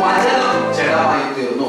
വചനം ജഡമായി തീർന്നു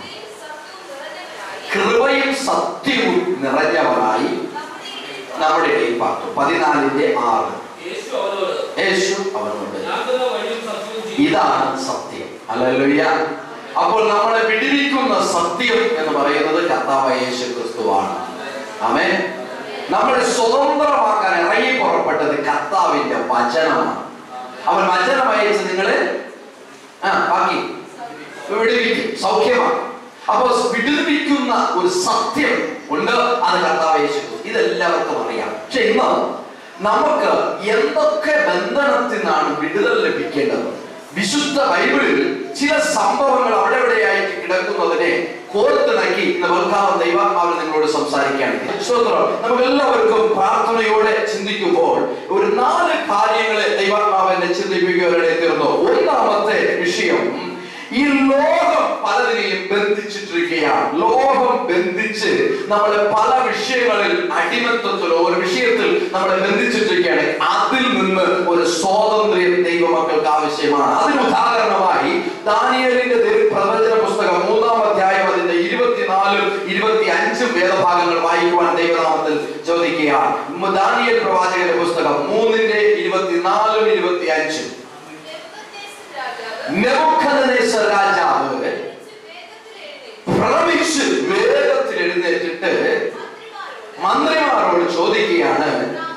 കൃപയും സത്യവും നിറഞ്ഞവരായി നമ്മുടെ ഇടയിൽ പാർത്തു പതിനാലിന്റെ ആറ് യേശു അവരോട് യേശു അവനോട് ഞാൻ തന്ന വഴിയും സത്യവും ജീവിതവും ഇതാണ് സത്യം അല്ലല്ലുയ്യ അപ്പോൾ നമ്മളെ വിടിവിക്കുന്ന സത്യം എന്ന് പറയുന്നത് കർത്താവ് യേശു ക്രിസ്തുവാണ് ആമേ നമ്മളെ സ്വതന്ത്രമാക്കാൻ ഇറങ്ങി പുറപ്പെട്ടത് കർത്താവിന്റെ വചനമാണ് അവൻ വചനം അയച്ച് നിങ്ങളെ ആ ബാക്കി വിടുവിക്കും സൗഖ്യമാണ് അപ്പൊ വിടുവിക്കുന്ന ഒരു സത്യം ഉണ്ട് അത് കർത്താവ് യേശു ക്രിസ്തു. ഇതെല്ലാവർക്കും അറിയാം പക്ഷെ ഇന്ന് നമുക്ക് എന്തൊക്കെ ബന്ധനത്തിൽ നിന്നാണ് വിടുതൽ ലഭിക്കേണ്ടത് വിശുദ്ധ ബൈബിളിൽ ചില സംഭവങ്ങൾ അവിടെ എവിടെയായിട്ട് കിടക്കുന്നതിനെ കോർത്തിണക്കി ഇന്ന് വെൽക്കാവ് ദൈവാത്മാവിൽ നിങ്ങളോട് സംസാരിക്കുകയാണ് സ്തോത്രം നമുക്ക് എല്ലാവർക്കും പ്രാർത്ഥനയോടെ ചിന്തിക്കുമ്പോൾ ഒരു നാല് കാര്യങ്ങളെ ദൈവാത്മാവിനെ ചിന്തിപ്പിക്കുകവരുടെ തീർന്നു ഒന്നാമത്തെ വിഷയം ഈ ലോകം പലതിനെയും ബന്ധിച്ചിട്ടിരിക്കുകയാണ് ലോകം ബന്ധിച്ച് നമ്മളെ പല വിഷയങ്ങളിൽ അടിമത്തത്തിലോ ഒരു വിഷയത്തിൽ നമ്മളെ ബന്ധിച്ചിട്ടിരിക്കുകയാണ് അതിൽ നിന്ന് ഒരു സ്വാതന്ത്ര്യം ദൈവമക്കൾക്ക് ആവശ്യമാണ് അതിന് ഉദാഹരണമായി ദാനിയലിന്റെ ദൈവ- പ്രവചന പുസ്തകം മൂന്നാം അധ്യായം അതിന്റെ ഇരുപത്തിനാലും ഇരുപത്തി അഞ്ചും വേദഭാഗങ്ങൾ വായിക്കുവാൻ ദൈവനാമത്തിൽ ചോദിക്കുകയാണ് ഉം ദാനിയേൽ പ്രവാചകന്റെ പുസ്തകം മൂന്നിന്റെ ഇരുപത്തിനാലും ഇരുപത്തി അഞ്ചും നെബൂഖദ്നേസർ രാജാവ് ഭ്രമിച്ച് വേഗത്തിൽ എഴുന്നേറ്റിട്ട് മന്ത്രിമാരോട് ചോദിക്കുകയാണ്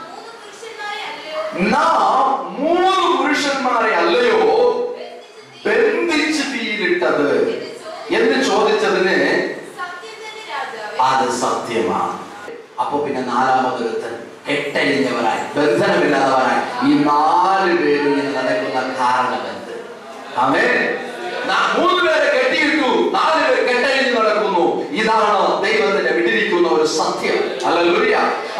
നാം മൂന്ന് പുരുഷന്മാരെ അല്ലയോ ബന്ധിച്ച് തീയിലിട്ടത് എന്ന് ചോദിച്ചതിന് അത് സത്യമാണ് അപ്പൊ പിന്നെ നാലാമതൊരുത്തൻ കെട്ടഴിഞ്ഞവരായി ബന്ധനമില്ലാത്തവരായി ഈ നാല് പേരും ഇങ്ങനെ നടക്കുന്ന കാരണം എന്ത് അവേ മൂന്ന് പേരെ കെട്ടിയിട്ടു നാല് പേര് കെട്ടഴിഞ്ഞ് നടക്കുന്നു ഇതാണ് ദൈവത്തിന്റെ വിടിരിക്കുന്ന ഒരു സത്യം അല്ലല്ലുയ്യ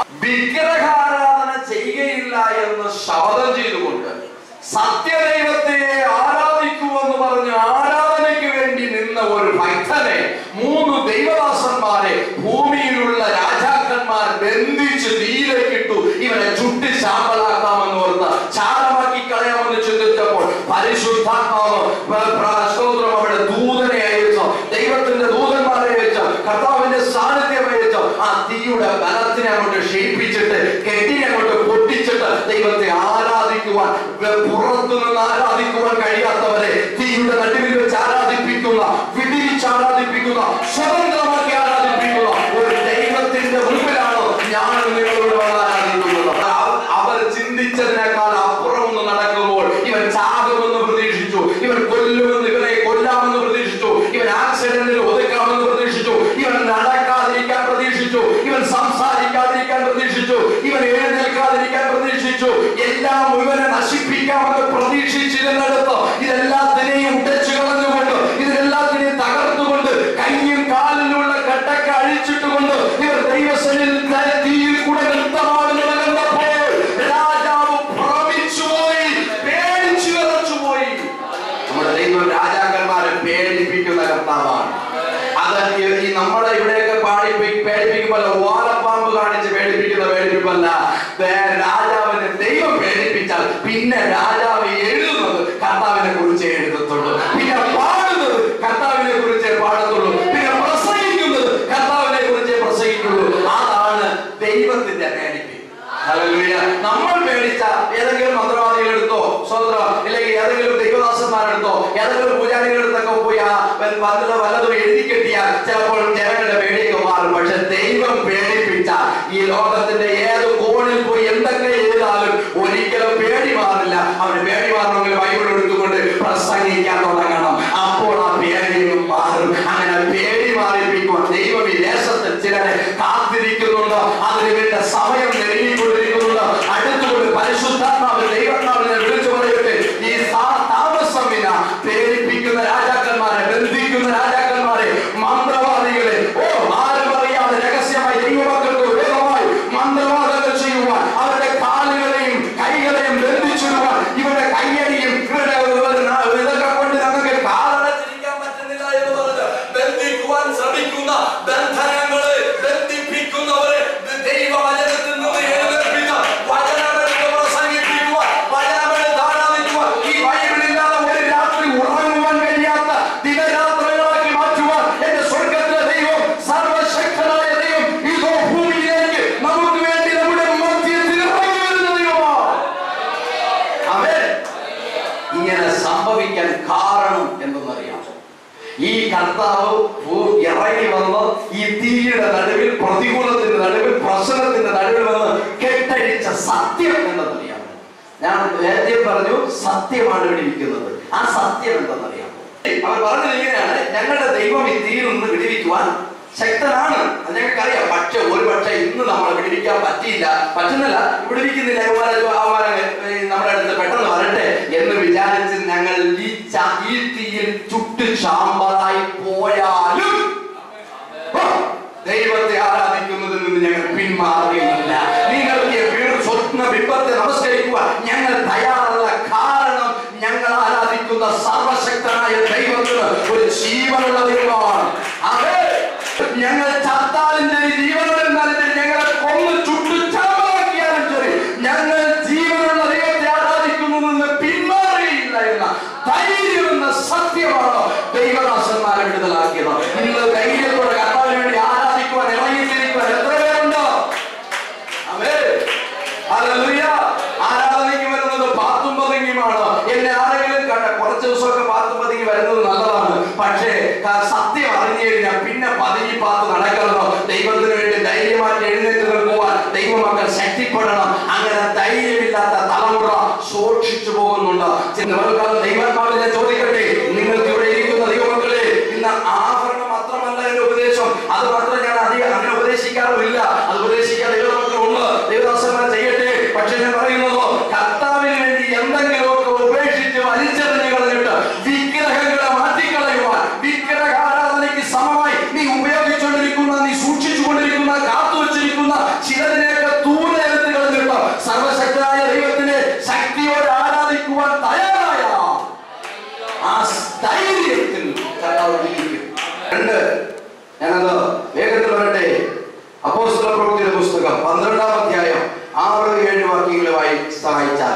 വിഗ്രഹാരാധന ചെയ്യുകയില്ല എന്ന് ശപഥം ചെയ്തുകൊണ്ട് സത്യദൈവത്തെ ആരാധിക്കുമെന്ന് പറഞ്ഞ് ആരാധനയ്ക്ക് വേണ്ടി നിന്ന ഒരു ഭക്തനെ മൂന്ന് ദൈവദാസന്മാരെ ഭൂമിയിലുള്ള രാജാക്കന്മാർ ബന്ധിച്ച് തീയിലേക്കിട്ടു ഇവനെ ചുട്ടി ശാമ്പലാക്കാമെന്ന് ഓർത്ത് ചാരമാക്കി കളയാമെന്ന് ചിന്തിച്ചപ്പോൾ പരിശുദ്ധാത്മാവ് പ്ര- പ്ര- സ്തോത്രം അവിടെ ദൂതനെ അയച്ചു ദൈവത്തിന്റെ ദൂതന്മാരെ അയച്ചു കർത്താവിന്റെ സാന്നിധ്യം അയച്ചു ആ തീയുടെ ബലത്തിനെ അങ്ങോട്ട് ക്ഷയിപ്പിച്ചിട്ട് കെട്ടിനെ അങ്ങോട്ട് പൊട്ടിച്ചിട്ട് ദൈവത്തെ ആരാധിക്കുവാൻ വെ- പുറത്തു നിന്ന് ആരാധിക്കുവാൻ കഴിയാത്തവരെ തീയുടെ നടുവിൽ വെച്ച് ആരാധിപ്പിക്കുന്ന വിടിവിച്ച് ആരാധിപ്പിക്കുന്ന സ്വതന്ത്രമാക്കി ആരാധിപ്പിക്കുന്ന ഒരു ദൈവത്തിന്റെ മുമ്പിലാണ് ഞാൻ നിങ്ങളോട് വന്ന് ആരാധിക്കുന്നത് അവ- അവർ ചിന്തിച്ചതിനേക്കാൾ അപ്പുറം ഒന്ന് നടക്കുമ്പോൾ ഇവൻ ചാകുമെന്ന് പ്രതീക്ഷിച്ചു ഇവൻ കൊല്ലുമെന്ന് ഇവനെ കൊല്ലാമെന്ന് പ്രതീക്ഷിച്ചു ഇവൻ ആക്സിഡന്റിൽ ഒതുക്കാമെന്ന് പ്രതീക്ഷിച്ചു ഇവൻ നടക്കാതിരിക്കാൻ പ്രതീക്ഷിച്ചു ഇവൻ സംസാരിക്കാതിരിക്കാൻ പ്രതീക്ഷിച്ചു ഇവൻ എഴുന്നേൽക്കാതിരിക്കാൻ പ്രതീക്ഷിച്ചു എല്ലാം ഇവനെ നശിപ്പിക്കാമെന്ന് പ്രതീക്ഷിച്ചിരുന്നിടത്ത് ഇതെല്ലാത്തിനെയും ഉടച്ചു കളഞ്ഞുകൊണ്ട് ഇതിനെല്ലാത്തിനെയും തകർത്തുകൊണ്ട് കയ്യും കാലിലുള്ള കെട്ടൊക്കെ അഴിച്ചിട്ടുകൊണ്ട് ഇവർ ദൈവസനിൽ തീയിൽ കൂടെ നൃത്തമാടുന്നത് കണ്ടപ്പോൾ രാജാവ് ഭ്രമിച്ചുപോയി പേടിച്ചു വിറച്ചുപോയി നമ്മുടെ ദൈവം രാജാക്കന്മാരെ പേടിപ്പിക്കുന്ന കർത്താവാണ് അത് ഈ- ഈ നമ്മളെ ഇവിടെയൊക്കെ പാടിപ്പി പേടിപ്പിക്കുമ്പോൾ ഓലപ്പാമ്പ് കാണിച്ച് പേടിപ്പിക്കുന്ന പേടിപ്പിപ്പല്ല ദേ- രാജാവിനെ ദൈവം പേടിപ്പിച്ചാൽ പിന്നെ രാജാവ് എഴുതുന്നത് കർത്താവിനെ കുറിച്ച് എഴുതത്തുള്ളൂ പിന്നെ പാടുന്നത് കർത്താവിനെ കുറിച്ചേ പാടത്തുള്ളൂ പിന്നെ പ്രസംഗിക്കുന്നത് കർത്താവിനെ കുറിച്ചേ പ്രസംഗിക്കുള്ളൂ അതാണ് ദൈവത്തിന്റെ പേടിപ്പിക്കും ഹല്ലേലൂയ. നമ്മൾ പേടിച്ച ഏതെങ്കിലും മന്ത്രവാദികളെടുത്തോ സ്വതന്ത്ര ഇല്ലെങ്കിൽ ഏതെങ്കിലും ദൈവദാസന്മാരെടുത്തോ ഏതെങ്കിലും പൂജാരികളെടുത്തൊക്കെ പോയി ആ വല്ല- വല്ലതും വല്ലതും എഴുതി കെട്ടിയാൽ ചിലപ്പോൾ ജനങ്ങളുടെ പേടിയൊക്കെ മാറും പക്ഷെ ദൈവം പേടിപ്പിച്ച ഈ ലോകത്തിന്റെ ഏത് കോണിൽ പോയി എന്തൊക്കെ ചെയ്താലും ഒരിക്കലും പേടി മാറില്ല അവന് പേടി മാറണമെങ്കിൽ ബൈബിൾ എടുത്തുകൊണ്ട് പ്രസംഗിക്കാൻ തുടങ്ങണം അപ്പോൾ ആ പേടിയും മാറും അങ്ങനെ പേടി മാറിപ്പിക്കുവാൻ ദൈവം ഈ ദേശത്തിൽ ചിലരെ കാത്തിരിക്കുന്നുണ്ട് അതിന് വേണ്ട സമയം നെരുങ്ങിക്കൊണ്ടിരിക്കുന്നുണ്ട് അടുത്തുകൊണ്ട് പരിശുദ്ധാത്മാവ് ദൈവത്മാവിനെ വിളിച്ചു പറയട്ടെ ഈ സാ- താമസം വിന പ്രേരിപ്പിക്കുന്ന രാജാക്കന്മാരെ ബന്ധിക്കുന്ന രാജാക്കന്മാരെ മന്ത്രവാദികളെ ഓ ആരും അറിയാതെ രഹസ്യമായി ദൈവമക്കൾക്ക് വിരോധമായി മന്ത്രവാദങ്ങൾ ചെയ്യുവാൻ അവരുടെ കാലുകളെയും കൈകളെയും ബന്ധിച്ചിടുവാൻ ഇവരുടെ കയ്യടിയും ഇവരുടെ ഇവരുടെ ന- ഇതൊക്കെ കൊണ്ട് ഞങ്ങൾക്ക് കാലടച്ചിരിക്കാൻ പറ്റുന്നില്ല എന്ന് പറഞ്ഞ് ബന്ധിക്കുവാൻ ശ്രമിക്കുന്ന ബന്ധനങ്ങളെ ബന്ധിപ്പിക്കുന്നവരെ ദൈവവചനത്തിൽ നിന്ന് എഴുന്നേൽപ്പിച്ച വചനമെടുത്ത് പ്രസംഗിപ്പിക്കുവാൻ വചനമെടുത്ത് ആരാധിക്കുവാൻ ഈ ബൈബിളില്ലാതെ ഒരു രാത്രി ഉറങ്ങുവാൻ ഈ കർത്താവ് ഭൂ- ഇറങ്ങി വന്ന് ഈ തീയുടെ നടുവിൽ പ്രതികൂലത്തിന്റെ നടുവിൽ പ്രശ്നത്തിന്റെ നടുവിൽ വന്ന് കെട്ടഴിച്ച സത്യം എന്തെന്നറിയാമോ ഞാൻ നേരത്തെ പറഞ്ഞു സത്യമാണ് ഇവിടെ ഇരിക്കുന്നത് ആ സത്യം എന്തെന്നറിയാമോ അവർ പറഞ്ഞത് ഇങ്ങനെയാണ് ഞങ്ങളുടെ ദൈവം ഈ തീയിൽ നിന്ന് വിടുവിക്കുവാൻ ശക്തനാണ് അത് ഞങ്ങൾക്കറിയാം പക്ഷെ ഒരു പക്ഷേ ഇന്ന് നമ്മൾ വിടുവിക്കാൻ പറ്റിയില്ല പറ്റുന്നില്ല വിടുവിക്കുന്നില്ല അവന്മാരെ അവന്മാരെ ഏ, നമ്മുടെ അടുത്ത് പെട്ടെന്ന് വരട്ടെ എന്ന് വിചാരിച്ച് ഞങ്ങൾ ഈ ച- ഈ തീയിൽ ചുട്ട് ചാമ്പലായി പോയാലും ഓ, ദൈവത്തെ ആരാധിക്കുന്നതിൽ നിന്ന് ഞങ്ങൾ പിന്മാറുകയില്ല നിങ്ങൾക്ക് ഈ വീട് സ്വപ്ന ബിംബത്തെ നമസ്കരിക്കുവാൻ ഞങ്ങൾ തയ്യാറല്ല കാരണം ഞങ്ങൾ ആരാധിക്കുന്ന സർവശക്തനായ ദൈവത്തിന് ഒരു ജീവനുള്ള ദൈവമാണ് അതെ ഞങ്ങൾ ചത്താലും ശരി ജീവനുണ്ടാലും ശരി ഞങ്ങളെ കൊന്ന് ചുട്ടു ചാമ്പലാക്കിയാലും ശരി ഞങ്ങൾ ജീവനുള്ള ദൈവത്തെ ആരാധിക്കുന്നതിൽ പിന്മാറുകയില്ല എന്ന ധൈര്യം എന്ന സത്യമാണ് ദൈവദാസന്മാരെ വിടുതലാക്കിയത് ഇന്ന് ധൈര്യത്തോടെ കർത്താവിന് വേണ്ടി ആരാധിക്കുവാൻ ഇറങ്ങിത്തിരിക്കുവാൻ എത്ര പേരുണ്ട് ആമേൻ. ഹല്ലേലൂയ. ആരാധനയ്ക്ക് വരുന്നത് പാത്തും പതുങ്ങിയുമാണ് എന്നെ ആരെങ്കിലും കണ്ട കുറച്ച് ദിവസമൊക്കെ പാത്തും പതുങ്ങി വരുന്നത് നല്ലതാണ് പക്ഷേ ക- സത്യം അറിഞ്ഞു കഴിഞ്ഞാൽ പിന്നെ പതുങ്ങി പാത്ത് നടക്കണോ ദൈവത്തിന് വേണ്ടി ധൈര്യമായിട്ട് എഴുന്നേറ്റ് നിൽക്കുവാൻ ദൈവമക്കൾ ശക്തിപ്പെടണം അങ്ങനെ ധൈര്യമില്ലാത്ത തലമുറ സൂക്ഷിച്ചു പോകുന്നുണ്ട് ചിലവർക്കാൾ ദൈവാത്മാവിൽ ഞാൻ ചോദിക്കട്ടെ നിങ്ങൾക്ക് ഇവിടെ ഇരിക്കുന്ന ദൈവമക്കളെ ഇന്ന് ആഭരണം മാത്രമല്ല എന്റെ ഉപദേശം അത് മാത്രം ഞാൻ അധികം അങ്ങനെ ഉപദേശിക്കാറുമില്ല അത് ഉപദേശിക്കാൻ ദൈവമക്കളുണ്ട് ദൈവദാസന്മാർ ചെയ്യട്ടെ പക്ഷെ ഞാൻ പറയുന്നതോ കർത്താവിന് വേണ്ടി എന്തെങ്കിലുമൊക്കെ ഉപേക്ഷിച്ച് വലിച്ചെറിഞ്ഞ് കളഞ്ഞിട്ട് വിഗ്രഹങ്ങളെ മാറ്റിക്കളയുവാൻ വിഗ്രഹ ആരാധനയ്ക്ക് സമമായി നീ ഉപയോഗിച്ചുകൊണ്ടിരിക്കുന്ന നീ സൂക്ഷിച്ചുകൊണ്ടിരിക്കുന്ന കാത്തു വെച്ചിരിക്കുന്ന ചിലതിനെയൊക്കെ ദൂരെടുത്ത് കളഞ്ഞിട്ട് സർവശക്തനായ ദൈവത്തിനെ ശക്തിയോടെ ആരാധിക്കുവാൻ തയ്യാറായ ആ ധൈര്യത്തിൽ കർത്താവ് ഇരിക്കും. രണ്ട് ഞാനത് വേഗത്തിൽ വരട്ടെ അപ്പോസ്തല പ്രവൃത്തിയുടെ പുസ്തകം പന്ത്രണ്ടാം അധ്യായം ആറ് ഏഴ് വാക്യങ്ങളുമായി സഹായിച്ചാൽ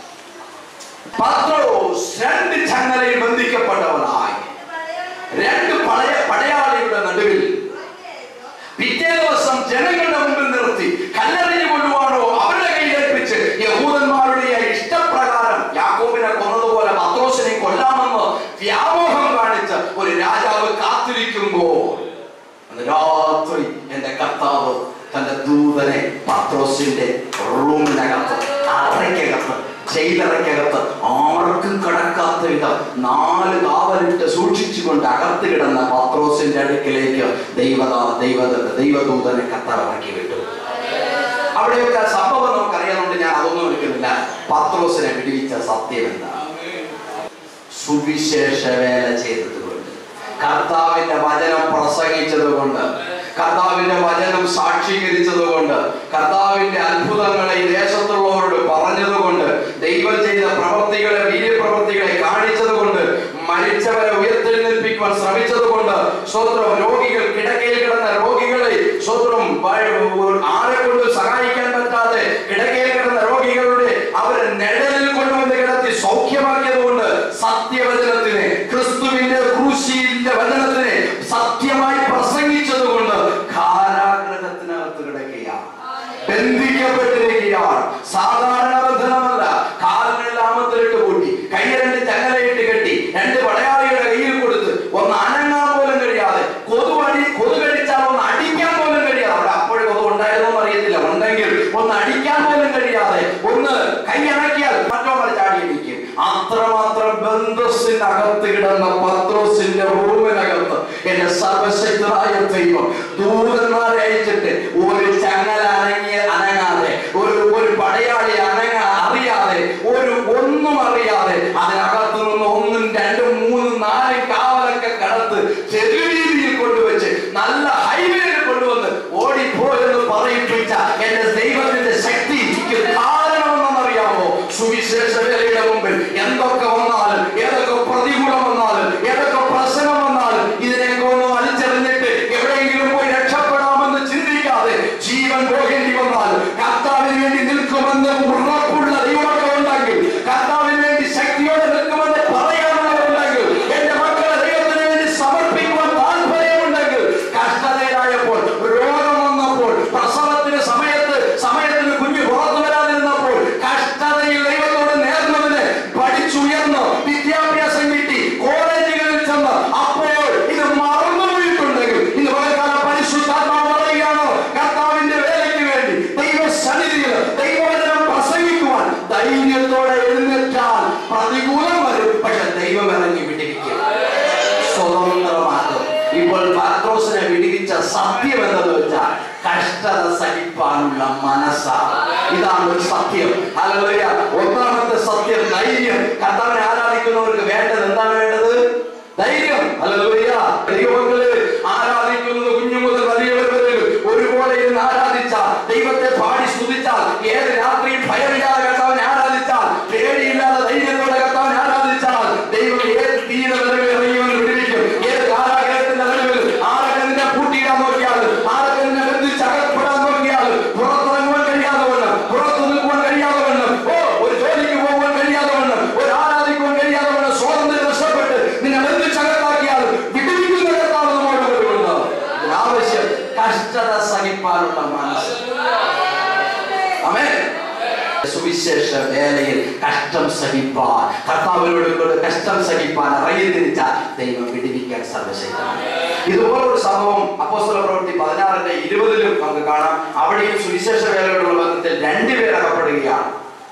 പത്രോസ് രണ്ട് ചങ്ങലയിൽ ബന്ധിക്കപ്പെട്ടവനായി രണ്ട് പടയ പടയാളികളുടെ നടുവിൽ പിറ്റേ ദിവസം ജനങ്ങളുടെ മുമ്പിൽ നിർത്തി കല്ലെറിഞ്ഞു കൊള്ളുവാനോ അവരുടെ കയ്യിൽ ഏൽപ്പിച്ച് യഹൂദന്മാരുടെ ഇഷ്ടപ്രകാരം യാക്കോബിനെ കൊന്നതുപോലെ പത്രോസിനെ കൊല്ലാമെന്ന് വ്യാമോഹം കാണിച്ച ഒരു രാജാവ് കാത്തിരിക്കുമ്പോൾ അന്ന് രാത്രി എന്റെ കർത്താവ് തന്റെ ദൂതനെ പത്രോസിന്റെ റൂമിനകത്ത് അറയ്ക്കകത്ത് ജയിലറയ്ക്കകത്ത് ആർക്കും കടക്കാത്ത വിധം നാല് കാവലിട്ട് സൂക്ഷിച്ചുകൊണ്ട് അകത്ത് കിടന്ന പത്രോസിന്റെ അടുക്കിലേക്ക് ദൈവദാ ദൈവ ദൈവദൂതനെ കർത്താവ് ഇറക്കി വിട്ടു അവിടെയൊക്കെ ആ സംഭവം നമുക്കറിയാവുന്നതുകൊണ്ട് ഞാൻ അതൊന്നും എടുക്കുന്നില്ല പത്രോസിനെ വിടുവിച്ച സത്യം എന്താണ് സുവിശേഷ വേല ചെയ്തതുകൊണ്ട് കർത്താവിന്റെ വചനം പ്രസംഗിച്ചതുകൊണ്ട് കർത്താവിന്റെ വചനം സാക്ഷീകരിച്ചതുകൊണ്ട് കർത്താവിന്റെ അത്ഭുതങ്ങളെ ഈ ദേശത്തുള്ളവരോട് പറഞ്ഞതുകൊണ്ട് ദൈവം ചെയ്ത പ്രവൃത്തികളെ വീര്യപ്രവൃത്തികളെ കാണിച്ചതുകൊണ്ട് മരിച്ചവരെ ഉയർത്തെഴുന്നേൽപ്പിക്കുവാൻ ശ്രമിച്ചതുകൊണ്ട് സ്വത്രം രോഗികൾ കിടക്കയിൽ കിടന്ന രോഗികളെ സ്വത്രം ആരെ കൊണ്ട് സഹായിക്കാൻ പറ്റാതെ കിടക്കയിൽ കിടന്ന രോഗികളുടെ അവരെ നിഴലിൽ കൊണ്ടുവന്ന് കിടത്തി സൗഖ്യമാക്കിയതുകൊണ്ട് സത്യവചനത്തിന് ക്രിസ്തുവിന്റെ ക്രൂശിന്റെ വചനത്തിന് സത്യമായി പ്രസംഗിച്ചതുകൊണ്ട് കാരാഗ്രഹത്തിനകത്ത് കിടക്കുകയാണ് ബന്ധിക്കപ്പെട്ടിരിക്കുകയാണ് സാധാരണ ബന്ധനമല്ല കാലിനുള്ള ആമത്തിലിട്ട് കൂട്ടി കൈ രണ്ട് ചങ്ങലയിട്ട് കെട്ടി രണ്ട് പടയാളിയുടെ കയ്യിൽ കൊടുത്ത് ഒന്ന് അനങ്ങാൻ പോലും കഴിയാതെ കൊതുവടി കൊതു കടിച്ചാൽ ഒന്ന് അടിക്കാൻ പോലും കഴിയാതെ അവിടെ അപ്പോഴും കൊതു ഉണ്ടായിരുന്നോ എന്ന് അറിയത്തില്ല ഉണ്ടെങ്കിൽ ഒന്ന് അടിക്കാൻ പോലും കഴിയാതെ ഒന്ന് കൈ അണക്കിയാൽ മറ്റോ ചാടിയിരിക്കും അത്രമാത്രം ബന്ധസിനകത്ത് കിടന്ന പത്രോസിന്റെ റൂമിനകത്ത് എന്റെ സർവശക്തനായ ദൈവം ദൂതന്മാരെ അയച്ചിട്ട് ഒരു ചങ്ങല അനങ്ങിയ അനങ്ങാതെ ഒരു ഒരു പടയാളി അനങ്ങ അറിയാതെ ഒരു ഒന്നും അറിയാതെ അതിനകത്ത് നിന്ന് ഒന്നും രണ്ടും മൂന്നും നാലും കാവലൊക്കെ കടത്ത് ചെറുരീതിയിൽ കൊണ്ടുവച്ച് നല്ല ഹൈവേയിൽ കൊണ്ടുവന്ന് ഓടിപ്പോയെന്ന് പറയിപ്പിച്ച എന്റെ ദൈവത്തിന്റെ ശക്തിക്ക് കാരണമെന്നറിയാമോ സുവിശേഷ വേലയുടെ മുമ്പിൽ എന്തൊക്കെ വന്നാലും ഏതൊക്കെ പ്രതികൂലം വന്നാലും ഏതൊക്കെ പ്രശ്നം വന്നാലും ഇതിനെയൊക്കെ ഒന്ന് വലിച്ചെറിഞ്ഞിട്ട് എവിടെയെങ്കിലും പോയി രക്ഷപ്പെടാമെന്ന് ചിന്തിക്കാതെ ജീവൻ പോകേണ്ടി വന്നാൽ സത്യം എന്തെന്ന് വെച്ചാൽ കഷ്ടത സഹിപ്പാനുള്ള മനസ്സാണ് ഇതാണ് ഒരു സത്യം ഹല്ലേലൂയ ഒന്നാമത്തെ സത്യം ധൈര്യം കർത്താവിനെ ആരാധിക്കുന്നവർക്ക് വേണ്ടത് എന്താണ് വേണ്ടത് ധൈര്യം ഹല്ലേലൂയ ദൈവമക്കളെ ആരാധിക്കുന്നത് കുഞ്ഞു മുതൽ വലിയവർ വരെ ഒരുപോലെ ഇരുന്ന് ആരാധിച്ചാൽ ദൈവത്തെ പാടി സ്തുതിച്ചാൽ ഏത് രാത്രിയും ഭയമില്ലാതെ കർത്താവിനെ ആരാധിച്ചാൽ പേടിയില്ലാതെ ധൈര്യത്തോടെ കർത്താവിനെ ആരാധിച്ചാൽ ദൈവം ഏത് തീരെ നിലവിൽ ഇറങ്ങിയവൻ വിടുവിക്കും ഏത് കാരാഗ്രഹത്തിന്റെ നിലവിൽ ആരൊക്കെ നിന്നെ പൂട്ടിയിടാൻ നോക്കിയാൽ ആരൊക്കെ നിന്നെ ബന്ധിച്ച് അകപ്പെടാൻ നോക്കിയാൽ പുറത്തിറങ്ങുവാൻ കഴിയാതെ വണ്ണം പുറത്തു നിൽക്കുവാൻ കഴിയാതെ വണ്ണം ഓ ഒരു ജോലിക്ക് പോകുവാൻ കഴിയാതെ വണ്ണം ഒരു ആരാധിക്കുവാൻ കഴിയാതെ വണ്ണം സ്വാതന്ത്ര്യം നഷ്ടപ്പെട്ട് നിന്നെ ബന്ധിച്ചകത്താക്കിയാൽ വിടുവിക്കുന്ന കർത്താവ് നമ്മോട് വരുന്നുണ്ട് ആവശ്യം കഷ്ടത സഹിപ്പാനുള്ള മനസ്സ് ആമേൻ സുവിശേഷ വേലയിൽ കഷ്ടം സഹിപ്പാൻ കർത്താവിനോട് കൂടെ കഷ്ടം സഹിപ്പാൻ ഇറങ്ങി തിരിച്ച ദൈവം വിടിവിക്കാൻ സർവശക്തമാണ് ഇതുപോലെ ഒരു സംഭവം അപ്പോസ്തല പ്രവൃത്തി പതിനാറിന്റെ ഇരുപതിലും നമുക്ക് കാണാം അവിടെയും സുവിശേഷ വേലയോടുള്ള ബന്ധത്തിൽ രണ്ടുപേർ അകപ്പെടുകയാണ്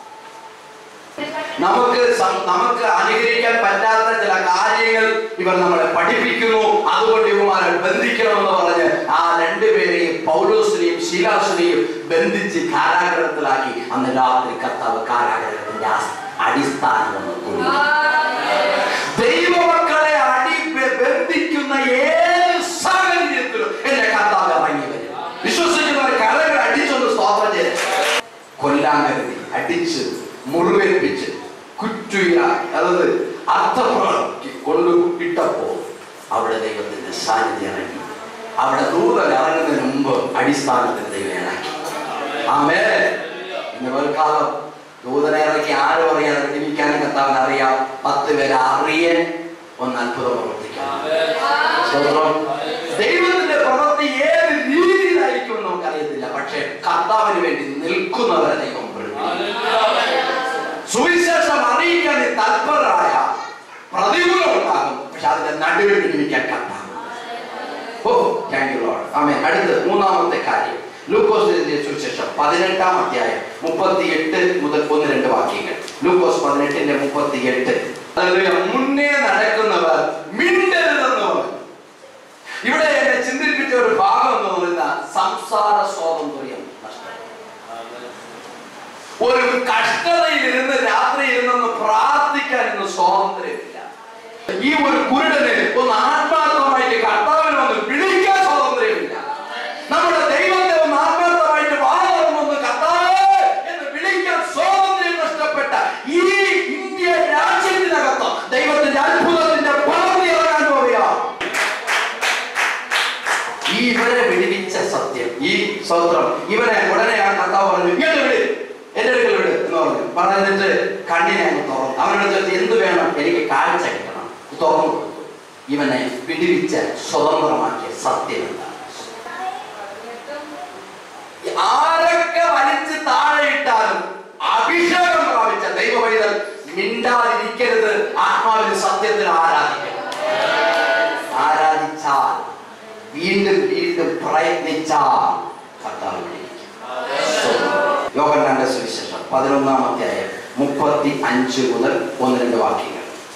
നമുക്ക് സം- നമുക്ക് അനുകരിക്കാൻ പറ്റാത്ത ചില കാര്യങ്ങൾ ഇവർ നമ്മളെ പഠിപ്പിക്കുന്നു അതുകൊണ്ട് ഇവന്മാരെ ബന്ധിക്കണമെന്ന് പറഞ്ഞ് ആ രണ്ടുപേരെയും പൗലോസിനെയും ശീലാസിനെയും ബന്ധിച്ച് കാരാഗ്രഹത്തിലാക്കി അന്ന് രാത്രി കർത്താവ് കാരാഗ്രഹത്തിന്റെ ആ അടിസ്ഥാനം ഒന്ന് കൂടി ദൈവമക്കളെ അടി ബ- ബന്ധിക്കുന്ന ഏത് സാഹചര്യത്തിലും എന്റെ കർത്താവ് ഇറങ്ങി വരും വിശ്വസിക്കുന്നവർ കരകൾ അടിച്ചൊന്ന് സ്തോത്രം ചെയ്ത് കൊല്ലാൻ കരുതി അടിച്ച് മുറിവേൽപ്പിച്ച് കുറ്റുയ അതായത് അർത്ഥപ്രവർത്തി കൊണ്ട് ഇട്ടപ്പോ അവിടെ ദൈവത്തിന്റെ സാന്നിധ്യം ഇറങ്ങി അവിടെ ദൂതൻ ഇറങ്ങുന്നതിന് മുമ്പ് അടിസ്ഥാനത്തിന് ദൈവം ഇറക്കി ആമേ ഇന്ന് കാലം ദൂതനെ ഇറക്കി ആരും അറിയാതെ വിടിവിക്കാനും കത്താവിന് അറിയാം പത്ത് പേരെ അറിയാൻ ഒന്ന് അത്ഭുതം പ്രവർത്തിക്കാം സ്തോത്രം. ദൈവത്തിന്റെ പ്രവൃത്തി ഏത് രീതിയിലായിരിക്കും എന്ന് നമുക്കറിയത്തില്ല പക്ഷേ കർത്താവിന് വേണ്ടി നിൽക്കുന്നവരെ ദൈവം പ്രവർത്തിക്കും. സുവിശേഷം അറിയിക്കാൻ നീ തൽപരരായ പ്രതികൂലം ഉണ്ടാകും പക്ഷെ അതിന്റെ നടുവിൽ വിടുവിക്കാൻ കർത്താവ് ഓ താങ്ക് യു ലോർഡ് ആമേ അടുത്ത് മൂന്നാമത്തെ കാര്യം ലൂക്കോസ് എഴുതിയ സുവിശേഷം പതിനെട്ടാം അധ്യായം മുപ്പത്തിയെട്ട് മുതൽ ഒന്ന് രണ്ട് വാക്യങ്ങൾ ലൂക്കോസ് പതിനെട്ടിന്റെ മുപ്പത്തിയെട്ട് ഹല്ലേലൂയ. മുന്നേ നടക്കുന്നവർ മിണ്ടരുതെന്ന് പറഞ്ഞു ഇവിടെ എന്നെ ചിന്തിപ്പിച്ച ഒരു ഭാഗം എന്ന് പറയുന്ന സംസാര സ്വാതന്ത്ര്യം നഷ്ടം ഒരു കഷ്ടതയിൽ ഇരുന്ന് രാത്രി ഇരുന്നൊന്ന് പ്രാർത്ഥിക്കാൻ ഇന്ന് സ്വാതന്ത്ര്യമില്ല ഈ ഒരു കുരുടന് ഒന്ന് ആത്മാർത്ഥമായിട്ട് കർത്താവിനെ ഒന്ന് വിളിക്കാൻ സ്വാതന്ത്ര്യമില്ല നമ്മുടെ ദൈവത്തെ ഒന്ന് ആത്മാർത്ഥമായിട്ട് വാഴണമെന്ന് കർത്താവേ എന്ന് വിളിക്കാൻ സ്വാതന്ത്ര്യം നഷ്ടപ്പെട്ട ഈ ഇന്ത്യ രാജ്യത്തിനകത്ത് ദൈവത്തിന്റെ അത്ഭുതത്തിന്റെ പദവി ഇറങ്ങാൻ പോവുകയാണ് ഈ ഇവരെ വിടുവിച്ച സത്യം ഈ സ്വത്രം ഇവരെ ഉടനെ ആ കർത്താവ് പറഞ്ഞു ഇങ്ങോട്ട് വിട് എന്റെ അടുക്കൽ വിട് എന്ന് പറഞ്ഞു പറഞ്ഞിട്ട് കണ്ണിനെ അങ്ങ് തുറന്നു അവനോട് ചോദിച്ചു എന്ത് വേണം എനിക്ക് കാഴ്ച കിട്ടണം തുറന്നു കൊടുത്തു ഇവനെ വിടുവിച്ച സ്വതന്ത്രമാക്കിയ സത്യം എന്താണ് ആരൊക്കെ വലിച്ച് താഴെ ഇട്ടാലും അഭിഷേകം പ്രാപിച്ച ദൈവവൈതൽ മിണ്ടാതിരിക്കരുത് ആത്മാവിന് സത്യത്തിൽ ആരാധിക്കണം ആരാധിച്ചാൽ വീണ്ടും വീണ്ടും പ്രയത്നിച്ചാൽ കർത്താവ് വിളിക്കും യോഹന്നാന്റെ സുവിശേഷം പതിനൊന്നാം അധ്യായം മുപ്പത്തി അഞ്ച് മുതൽ ഒന്ന് രണ്ട് വാക്യങ്ങൾ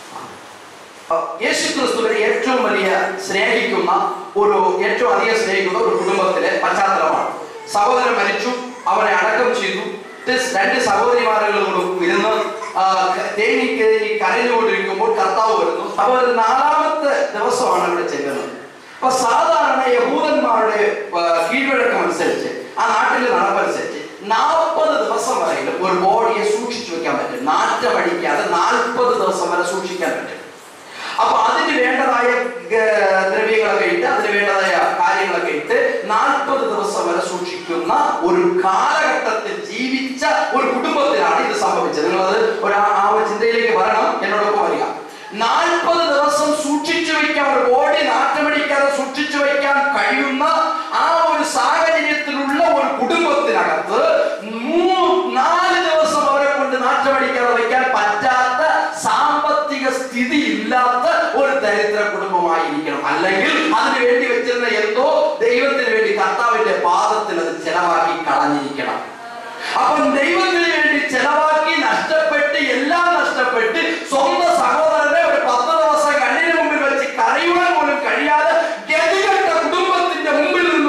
യേശു ക്രിസ്തുവിനെ ഏറ്റവും വലിയ സ്നേഹിക്കുന്ന ഒരു ഏറ്റവും അധികം സ്നേഹിക്കുന്ന ഒരു കുടുംബത്തിലെ പശ്ചാത്തലമാണ് സഹോദരൻ മരിച്ചു അവനെ അടക്കം ചെയ്തു ടെസ് രണ്ട് സഹോദരിമാരുകളോടും ഇരുന്ന് ആ, ക- തേങ്ങി തേങ്ങി കരഞ്ഞുകൊണ്ടിരിക്കുമ്പോൾ കർത്താവ് വരുന്നു അപ്പോൾ ഒരു നാലാമത്തെ ദിവസമാണ് ഇവിടെ ചെല്ലുന്നത് അപ്പൊ സാധാരണ യഹൂദന്മാരുടെ ആ, കീഴ്വഴക്കം അനുസരിച്ച് ആ നാട്ടിലെ നടപ്പനുസരിച്ച് നാൽപ്പത് ദിവസം വരെയും ഒരു ബോഡിയെ സൂക്ഷിച്ചു വെക്കാൻ പറ്റും നാറ്റമടിക്കാതെ നാൽപ്പത് ദിവസം വരെ സൂക്ഷിക്കാൻ പറ്റും അപ്പൊ അതിന് വേണ്ടതായ ഏർ, ദ്രവ്യങ്ങളൊക്കെ ഇട്ട് അതിന് വേണ്ടതായ കാര്യങ്ങളൊക്കെ ഇട്ട് നാൽപ്പത് ദിവസം വരെ സൂക്ഷിക്കുന്ന ഒരു കാലഘട്ടത്തിൽ ജീവിച്ച ഒരു കുടുംബത്തിലാണ് ഇത് സംഭവിച്ചത് നിങ്ങളത് ഒരു ആ- ആ ഒരു ചിന്തയിലേക്ക് വരണം എന്നോടൊപ്പം വരിക നാൽപ്പത് ദിവസം സൂക്ഷിച്ചു വെക്കാൻ ഒരു ബോഡി നാറ്റമടിക്കാതെ സൂക്ഷിച്ചു വെക്കാൻ കഴിയുന്ന ആ ഒരു സാഹചര്യത്തിലുള്ള ഒരു കുടുംബത്തിനകത്ത് മൂ- നാല് ദിവസം അവരെ കൊണ്ട് നാറ്റമടിക്കാതെ വെക്കാൻ പറ്റാത്ത സാമ്പത്തിക സ്ഥിതി ഇല്ലാത്ത ഒരു ദരിദ്ര കുടുംബമായിരിക്കണം അല്ലെങ്കിൽ അതിനു വേണ്ടി വെച്ചിരുന്ന എന്തോ ദൈവത്തിന് വേണ്ടി കർത്താവിന്റെ പാദത്തിൽ അത് ചെലവാക്കി കളഞ്ഞിരിക്കണം അപ്പം ദൈവത്തിന് വേണ്ടി ചെലവാക്കി നഷ്ടപ്പെട്ട് എല്ലാം നഷ്ടപ്പെട്ട് സ്വന്തം സഹോദരനെ ഒരു പത്ത് ദിവസം കണ്ണിന് മുമ്പിൽ വെച്ച് കരയുവാൻ പോലും കഴിയാതെ ഗതികെട്ട കുടുംബത്തിന്റെ മുമ്പിൽ നിന്ന്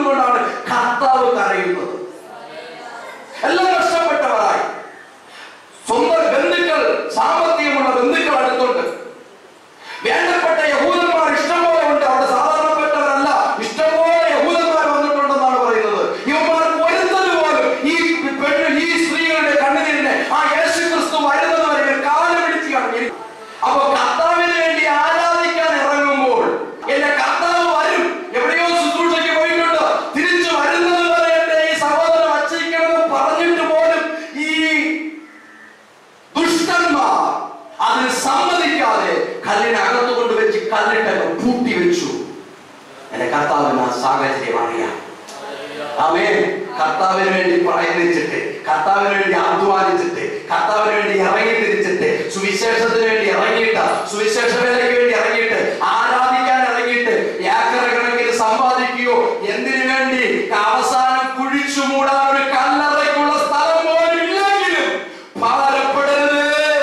കാലിട്ടൊക്കെ പൂട്ടി വെച്ചു എന്റെ കർത്താവിന് ആ സാഹചര്യം അറിയാം അവൻ കർത്താവിന് വേണ്ടി പ്രയത്നിച്ചിട്ട് കർത്താവിന് വേണ്ടി അധ്വാനിച്ചിട്ട് കർത്താവിന് വേണ്ടി ഇറങ്ങി തിരിച്ചിട്ട് സുവിശേഷത്തിന് വേണ്ടി ഇറങ്ങിയിട്ട് സുവിശേഷ വേലയ്ക്ക് വേണ്ടി ഇറങ്ങിയിട്ട് ആരാധിക്കാൻ ഇറങ്ങിയിട്ട് ഏക്കർ കണക്കിന് സമ്പാദിക്കുകയോ എന്തിനു വേണ്ടി അവസാനം കുഴിച്ചു മൂടാൻ ഒരു കല്ലറയ്ക്കുള്ള സ്ഥലം പോലും ഇല്ലെങ്കിലും ഭാരപ്പെടരുത്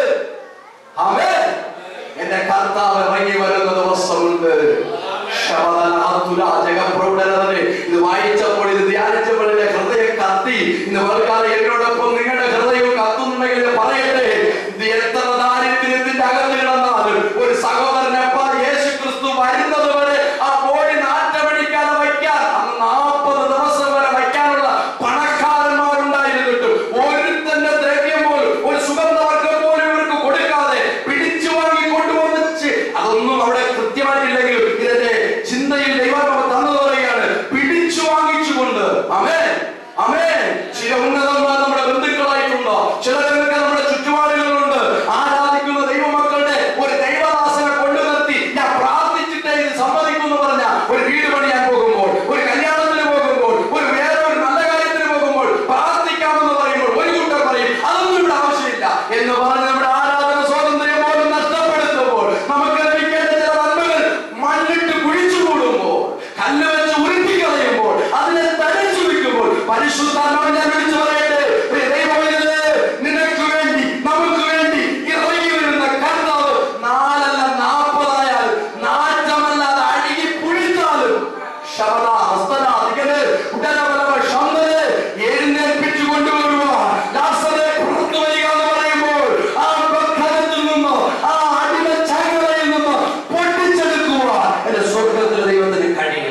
അവൻ എന്റെ കർത്താവ് ഇറങ്ങി വരുന്ന ദിവസമുണ്ട് ശബദനാതുല ജഗപ്രൗഢനതനെ ഇത് വായിച്ചപ്പോൾ ഇത് ധ്യാനിച്ചപ്പോൾ എന്റെ ഹൃദയം കത്തി ഇന്ന് വർക്കാലം എന്നോടൊപ്പം നിങ്ങളുടെ ഹൃദയം കത്തുന്നുണ്ടെങ്കിൽ പറയട്ടെ ഇത് എത്ര ദാരിദ്ര്യത്തിന്റെ അകത്ത് കിടന്നാലും ഒരു സഹോദരനെപ്പോൾ യേശു ക്രിസ്തു വരുന്നത് വരെ ആ ബോഡി നാറ്റമടിക്കാതെ വയ്ക്കാൻ അന്ന് നാൽപ്പത് ദിവസം വരെ വയ്ക്കാനുള്ള പണക്കാരന്മാരുണ്ടായിരുന്നിട്ടും ഒരുത്തന്റെ ദ്രവ്യം പോലും ഒരു സുഗന്ധവർഗം പോലും ഇവർക്ക് കൊടുക്കാതെ പിടിച്ചു വാങ്ങി കൊണ്ടുവന്ന് ചെ- അതൊന്നും അവിടെ കൃത്യമായിട്ടില്ലെങ്കിലും ഇതിന്റെ ചിന്തയിൽ ദൈവാത്മാവ് തന്നു പറയുകയാണ് പിടിച്ചു വാങ്ങിച്ചുകൊണ്ട് അമേ അമേ ചില ഉന്നതന്മാർ നമ്മുടെ ബന്ധുക്കളായിട്ടുണ്ടോ ചിലരൊക്കെ നമ്മുടെ ചുറ്റുപാടുകളുണ്ട് ആരാധിക്കുന്ന ദൈവമക്കളുടെ ഒരു ദൈവദാസനെ കൊണ്ടു നിർത്തി ഞാൻ പ്രാർത്ഥിച്ചിട്ടേ ഇത് സമ്മതിക്കുന്നു പറഞ്ഞ ഒരു വീട് പണിയാൻ പോകുമ്പോൾ ഒരു കല്യാണത്തിന് പോകുമ്പോൾ ഒരു വേറെ ഒരു നല്ല കാര്യത്തിന് പോകുമ്പോൾ പ്രാർത്ഥിക്കാമെന്ന് പറയുമ്പോൾ ഒരു കൂട്ടർ പറയും അതൊന്നും ഇവിടെ ആവശ്യമില്ല എന്ന് പറഞ്ഞ് നമ്മുടെ ആരാധന സ്വാതന്ത്ര്യം പോലും നഷ്ടപ്പെടുത്തുമ്പോൾ നമുക്ക് ലഭിക്കേണ്ട ചില നന്മകൾ മണ്ണിട്ട് കുഴിച്ചു കൂടുമ്പോൾ കല്ല് വെച്ച് ഉരുട്ടി കളയുമ്പോൾ അതിനെ തടിച്ചു വെക്കുമ്പോൾ പരിശുദ്ധാത്മാവ് ഞാൻ വിളിച്ചു പറയട്ടെ പ്രിയ ദൈവമേ, നിനക്ക് വേണ്ടി നമുക്ക് വേണ്ടി ഇറങ്ങി വരുന്ന കർത്താവ് നാലല്ല നാൽപ്പതായാൽ നാറ്റമല്ലാതെ അഴുകി പുഴിച്ചാലും ശബദ ഹസ്തന അധികന് ഉടനബലവ ശന്തന് എഴുന്നേൽപ്പിച്ചു കൊണ്ടുവരുവാൻ ലാസറെ പുറത്തു വരിക എന്ന് പറയുമ്പോൾ ആ ബന്ധനത്തിൽ നിന്ന് ആ അടിമ ചങ്ങലയിൽ നിന്ന് പൊട്ടിച്ചെടുക്കുവാൻ എന്റെ സ്വർഗത്തിലെ ദൈവത്തിന് കഴിയും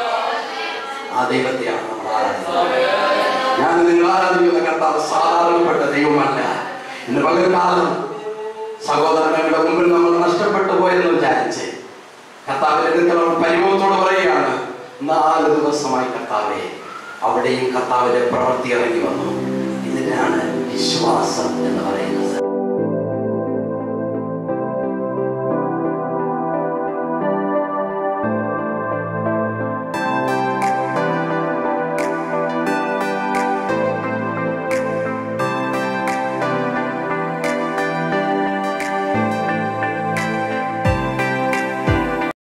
ആ ദൈവത്തെയാണ് നമ്മൾ ആരാധിക്കുന്നത് ഞാൻ നിങ്ങൾ ആരാധിക്കുന്ന കർത്താവ് സാധാരണപ്പെട്ട ദൈവമല്ല ഇന്ന് പകൽക്കാലം സഹോദരങ്ങളുടെ മുമ്പിൽ നമ്മൾ നഷ്ടപ്പെട്ടു പോയെന്ന് വിചാരിച്ച് കർത്താവിന്റെ അടുക്കൽ അവൻ പരിഭവത്തോട് പറയുകയാണ് നാല് ദിവസമായി കർത്താവെ അവിടെയും കർത്താവിന്റെ പ്രവൃത്തി ഇറങ്ങി വന്നു ഇതിനാണ് വിശ്വാസം എന്ന് പറയുന്നത്